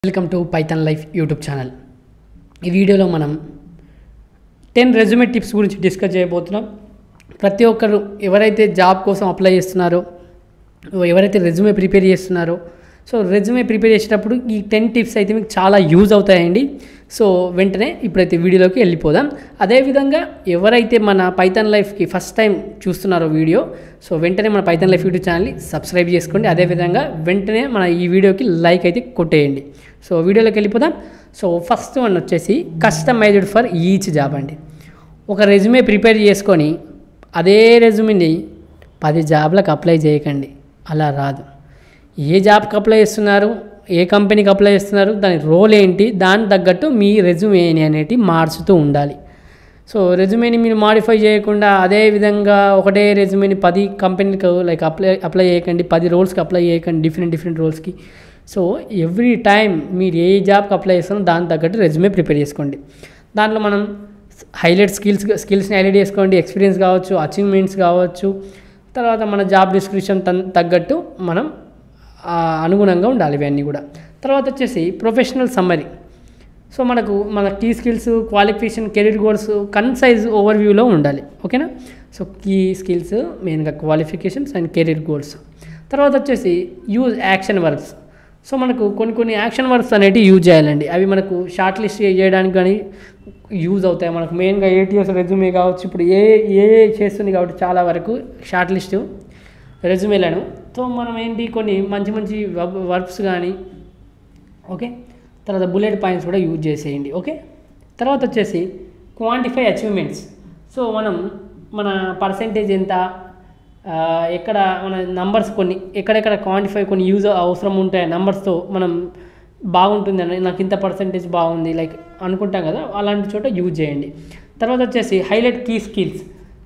welcome to Python Life YouTube channel ఈ వీడియోలో మనం టెన్ రెజ్యూమే టిప్స్ గురించి డిస్కస్ చేయబోతున్నాం ప్రతి ఒక్కరు ఎవరైతే జాబ్ కోసం అప్లై చేస్తున్నారో ఎవరైతే రెజ్యూమే ప్రిపేర్ చేస్తున్నారో సో రెజ్యూమే ప్రిపేర్ చేసేటప్పుడు ఈ టెన్ టిప్స్ అయితే మీకు చాలా యూజ్ అవుతాయండి సో వెంటనే ఇప్పుడైతే వీడియోలోకి వెళ్ళిపోదాం అదేవిధంగా ఎవరైతే మన పైథాన్ లైఫ్కి ఫస్ట్ టైం చూస్తున్నారో వీడియో సో వెంటనే మన పైథాన్ లైఫ్ యూట్యూబ్ ఛానల్ని సబ్స్క్రైబ్ చేసుకోండి అదేవిధంగా వెంటనే మన ఈ వీడియోకి లైక్ అయితే కొట్టేయండి సో వీడియోలోకి వెళ్ళిపోదాం సో ఫస్ట్ వన్ వచ్చేసి కస్టమైజ్డ్ ఫర్ ఈచ్ జాబ్ అండి ఒక రెజ్యూమే ప్రిపేర్ చేసుకొని అదే రెజ్యూమేని పది జాబ్లకు అప్లై చేయకండి అలా రాదు ఏ జాబ్కి అప్లై చేస్తున్నారు ఏ కంపెనీకి అప్లై చేస్తున్నారు దాని రోల్ ఏంటి దానికి తగ్గట్టు మీ రెజ్యూమేని అనేటి మార్చుతూ ఉండాలి సో రెజ్యూమేని మీరు మాడిఫై చేయకుండా అదే విధంగా ఒకటే రెజ్యూమేని పది కంపెనీలకు లైక్ అప్లై అప్లై చేయకండి పది రోల్స్కి అప్లై చేయకండి డిఫరెంట్ డిఫరెంట్ రోల్స్కి సో ఎవ్రీ టైం మీరు ఏ జాబ్కి అప్లై చేస్తారో దానికి తగ్గట్టు రెజ్యూమే ప్రిపేర్ చేసుకోండి దాంట్లో మనం హైలైట్ స్కిల్స్ స్కిల్స్ని హైలైట్ చేసుకోండి ఎక్స్పీరియన్స్ కావచ్చు అచీవ్మెంట్స్ కావచ్చు తర్వాత మన జాబ్ డిస్క్రిప్షన్ తన్ తగ్గట్టు మనం ఆ, అనుగుణంగా ఉండాలి ఇవన్నీ కూడా తర్వాత వచ్చేసి ప్రొఫెషనల్ సమ్మరీ సో మనకు మన key skills qualification career goals concise ఓవర్వ్యూలో ఉండాలి ఓకేనా సో కీ స్కిల్స్ మెయిన్గా క్వాలిఫికేషన్స్ అండ్ కెరీర్ గోల్స్ తర్వాత వచ్చేసి యూజ్ యాక్షన్ వర్క్స్ సో మనకు కొన్ని కొన్ని యాక్షన్ వర్క్స్ అనేటివి యూజ్ చేయాలండి అవి మనకు షార్ట్ లిస్ట్ చేయడానికి కానీ యూజ్ అవుతాయి మనకు మెయిన్గా ఏటీఎస్ రెజ్యూమే కావచ్చు ఇప్పుడు ఏ ఏ చేస్తుంది కాబట్టి చాలా వరకు షార్ట్ లిస్ట్ రెజ్యూమేలను సో మనం ఏంటి కొన్ని మంచి మంచి వర్క్స్ కానీ ఓకే తర్వాత బుల్లెట్ పాయింట్స్ కూడా యూజ్ చేసేయండి ఓకే తర్వాత వచ్చేసి క్వాంటిఫై అచీవ్మెంట్స్ సో మనం మన పర్సంటేజ్ ఎంత ఆ, ఎక్కడ మన నంబర్స్ కొన్ని ఎక్కడెక్కడ క్వాంటిఫై కొన్ని యూజ్ అవసరం ఉంటాయి నంబర్స్తో మనం బాగుంటుంది అని నాకు ఇంత పర్సంటేజ్ బాగుంది లైక్ అనుకుంటాం కదా అలాంటి చోట యూజ్ చేయండి తర్వాత వచ్చేసి హైలైట్ కీ స్కిల్స్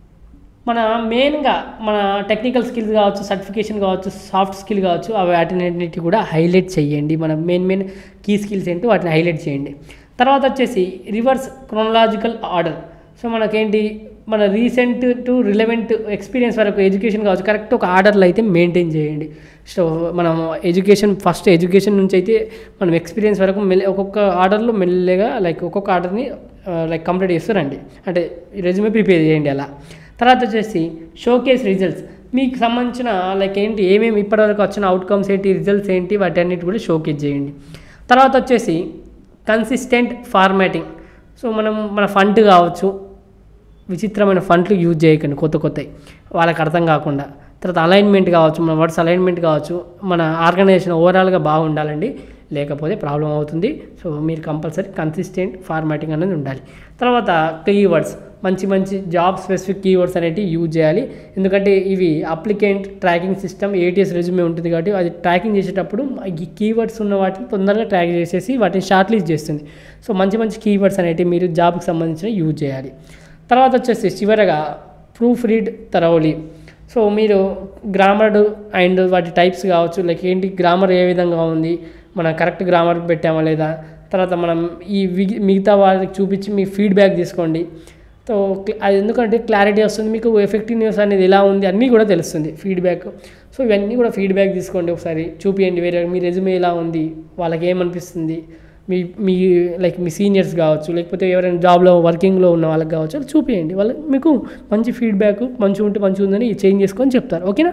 మన మెయిన్గా మన టెక్నికల్ స్కిల్స్ కావచ్చు సర్టిఫికేషన్ కావచ్చు సాఫ్ట్ స్కిల్ కావచ్చు అవి వాటిని కూడా హైలైట్ చేయండి మన మెయిన్ మెయిన్ కీ స్కిల్స్ ఏంటో వాటిని హైలైట్ చేయండి తర్వాత వచ్చేసి రివర్స్ క్రోనలాజికల్ ఆర్డర్ సో మనకేంటి మన రీసెంట్ టు రిలవెంట్ ఎక్స్పీరియన్స్ వరకు ఎడ్యుకేషన్ కావచ్చు కరెక్ట్ ఒక ఆర్డర్లో అయితే మెయింటైన్ చేయండి సో మనం ఎడ్యుకేషన్ ఫస్ట్ ఎడ్యుకేషన్ నుంచి అయితే మనం ఎక్స్పీరియన్స్ వరకు మెల్ల ఒక్కొక్క ఆర్డర్లో మెల్లగా లైక్ ఒక్కొక్క ఆర్డర్ని లైక్ కంప్లీట్ చేస్తారండి అంటే రెజ్యూమే ప్రిపేర్ చేయండి అలా తర్వాత వచ్చేసి షోకేస్ రిజల్ట్స్ మీకు సంబంధించిన లైక్ ఏంటి ఏమేమి ఇప్పటివరకు వచ్చిన అవుట్కమ్స్ ఏంటి రిజల్ట్స్ ఏంటి వాటి అన్నిటి కూడా షోకేస్ చేయండి తర్వాత వచ్చేసి కన్సిస్టెంట్ ఫార్మాటింగ్ సో మనం మన ఫంట్ కావచ్చు విచిత్రమైన ఫంట్లు యూజ్ చేయకండి కొత్త కొత్తవి వాళ్ళకి అర్థం కాకుండా తర్వాత అలైన్మెంట్ కావచ్చు మన వర్డ్స్ అలైన్మెంట్ కావచ్చు మన ఆర్గనైజేషన్ ఓవరాల్గా బాగుండాలండి లేకపోతే ప్రాబ్లం అవుతుంది సో మీరు కంపల్సరీ కన్సిస్టెంట్ ఫార్మాటింగ్ అనేది ఉండాలి తర్వాత కీవర్డ్స్ మంచి మంచి జాబ్ స్పెసిఫిక్ కీవర్డ్స్ అనేటివి యూజ్ చేయాలి ఎందుకంటే ఇవి applicant tracking system ATS resume ఉంటుంది కాబట్టి అది ట్రాకింగ్ చేసేటప్పుడు ఈ కీవర్డ్స్ ఉన్న వాటిని తొందరగా ట్రాక్ చేసేసి వాటిని షార్ట్ లిస్ట్ చేస్తుంది సో మంచి మంచి కీవర్డ్స్ అనేటివి మీరు జాబ్కి సంబంధించిన యూజ్ చేయాలి తర్వాత వచ్చేసి చివరగా ప్రూఫ్ రీడ్ తరవలి సో మీరు గ్రామర్ అండ్ వాటి టైప్స్ కావచ్చు లైక్ ఏంటి గ్రామర్ ఏ విధంగా ఉంది మనం కరెక్ట్ గ్రామర్ పెట్టామా లేదా తర్వాత మనం ఈ వి- మిగతా వాళ్ళకి చూపించి మీ ఫీడ్బ్యాక్ తీసుకోండి సో క్ల- అది ఎందుకంటే క్లారిటీ వస్తుంది మీకు ఎఫెక్టివ్నెస్ అనేది ఎలా ఉంది అన్నీ కూడా తెలుస్తుంది ఫీడ్బ్యాక్ సో ఇవన్నీ కూడా ఫీడ్బ్యాక్ తీసుకోండి ఒకసారి చూపియండి వేరే మీ రెజ్యూమే ఎలా ఉంది వాళ్ళకి ఏమనిపిస్తుంది మీ మీ లైక్ మీ సీనియర్స్ కావచ్చు లేకపోతే ఎవరైనా జాబ్లో వర్కింగ్లో ఉన్న వాళ్ళకి కావచ్చు అది చూపియండి వాళ్ళకి మీకు మంచి ఫీడ్బ్యాక్ మంచిగా ఉంటే మంచిగా ఉందని చేంజ్ చేసుకొని చెప్తారు ఓకేనా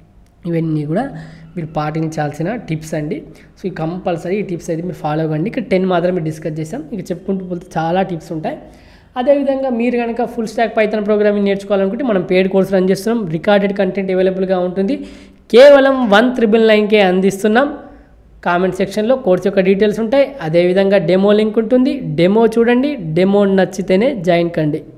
ఇవన్నీ కూడా మీరు పాటించాల్సిన టిప్స్ అండి సో ఈ కంపల్సరీ ఈ టిప్స్ అయితే మీరు ఫాలో అవ్వండి ఇక్కడ టెన్ మాత్రమే డిస్కస్ చేసాం ఇక చెప్పుకుంటూ పోతే చాలా టిప్స్ ఉంటాయి అదేవిధంగా మీరు కనుక ఫుల్ స్టాక్ పైథాన్ ప్రోగ్రామింగ్ నేర్చుకోవాలనుకుంటే మనం పేడ్ కోర్స్ రన్ చేస్తున్నాం రికార్డెడ్ కంటెంట్ అవైలబుల్గా ఉంటుంది కేవలం వన్ త్రిబుల్ నైన్కే అందిస్తున్నాం కామెంట్ సెక్షన్లో కోర్స్ యొక్క డీటెయిల్స్ ఉంటాయి అదేవిధంగా డెమో లింక్ ఉంటుంది డెమో చూడండి డెమో నచ్చితేనే జాయిన్ కండి